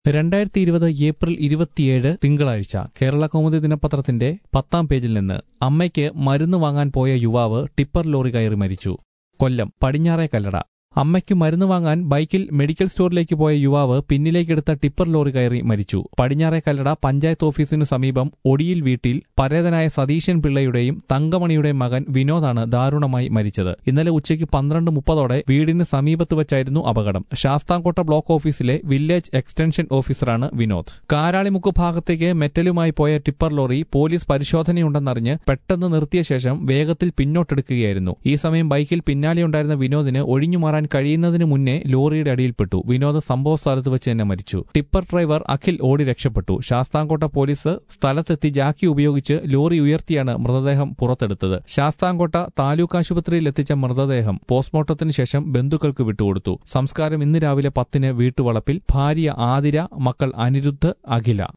രണ്ടായിരത്തി ഇരുപത് ഏപ്രിൽ ഇരുപത്തിയേഴ് തിങ്കളാഴ്ച കേരള കൗമുദി ദിനപത്രത്തിന്റെ പത്താം പേജിൽ നിന്ന് അമ്മയ്ക്ക് മരുന്ന് വാങ്ങാൻ പോയ യുവാവ് ടിപ്പർ ലോറി കയറി മരിച്ചു കൊല്ലം പടിഞ്ഞാറേ കല്ലട അമ്മയ്ക്ക് മരുന്ന് വാങ്ങാൻ ബൈക്കിൽ മെഡിക്കൽ സ്റ്റോറിലേക്ക് പോയ യുവാവ് പിന്നിലേക്കെടുത്ത ടിപ്പർ ലോറി കയറി മരിച്ചു പടിഞ്ഞാറേ കല്ലട പഞ്ചായത്ത് ഓഫീസിനു സമീപം ഒടിയിൽ വീട്ടിൽ പരേതനായ സതീശൻ പിള്ളയുടെയും തങ്കമണിയുടെയും മകൻ വിനോദാണ് ദാരുണമായി മരിച്ചത് ഇന്നലെ ഉച്ചയ്ക്ക് പന്ത്രണ്ട് മുപ്പതോടെ വീടിന് സമീപത്ത് വച്ചായിരുന്നു അപകടം ശാസ്താംകോട്ട ബ്ലോക്ക് ഓഫീസിലെ വില്ലേജ് എക്സ്റ്റൻഷൻ ഓഫീസറാണ് വിനോദ് കാരാളിമുക്ക് ഭാഗത്തേക്ക് മെറ്റലുമായി പോയ ടിപ്പർ ലോറി പോലീസ് പരിശോധനയുണ്ടെന്നറിഞ്ഞ് പെട്ടെന്ന് നിർത്തിയ ശേഷം വേഗത്തിൽ പിന്നോട്ടെടുക്കുകയായിരുന്നു ഈ സമയം ബൈക്കിൽ പിന്നാലെയുണ്ടായിരുന്ന വിനോദിന് ഒഴിഞ്ഞുമാറാൻ കഴിയുന്നതിന് മുന്നേ ലോറിയുടെ അടിയിൽപ്പെട്ടു വിനോദ് സംഭവ സ്ഥലത്ത് വെച്ച് തന്നെ മരിച്ചു ടിപ്പർ ഡ്രൈവർ അഖിൽ ഓടി രക്ഷപ്പെട്ടു ശാസ്താംകോട്ട പോലീസ് സ്ഥലത്തെത്തി ജാക്കി ഉപയോഗിച്ച് ലോറി ഉയർത്തിയാണ് മൃതദേഹം പുറത്തെടുത്തത് ശാസ്താംകോട്ട താലൂക്ക് ആശുപത്രിയിൽ എത്തിച്ച മൃതദേഹം പോസ്റ്റ്മോർട്ടത്തിന് ശേഷം ബന്ധുക്കൾക്ക് വിട്ടുകൊടുത്തു സംസ്കാരം ഇന്ന് രാവിലെ പത്തിന് വീട്ടുവളപ്പിൽ ഭാര്യ ആതിര മക്കൾ അനിരുദ്ധ് അഖില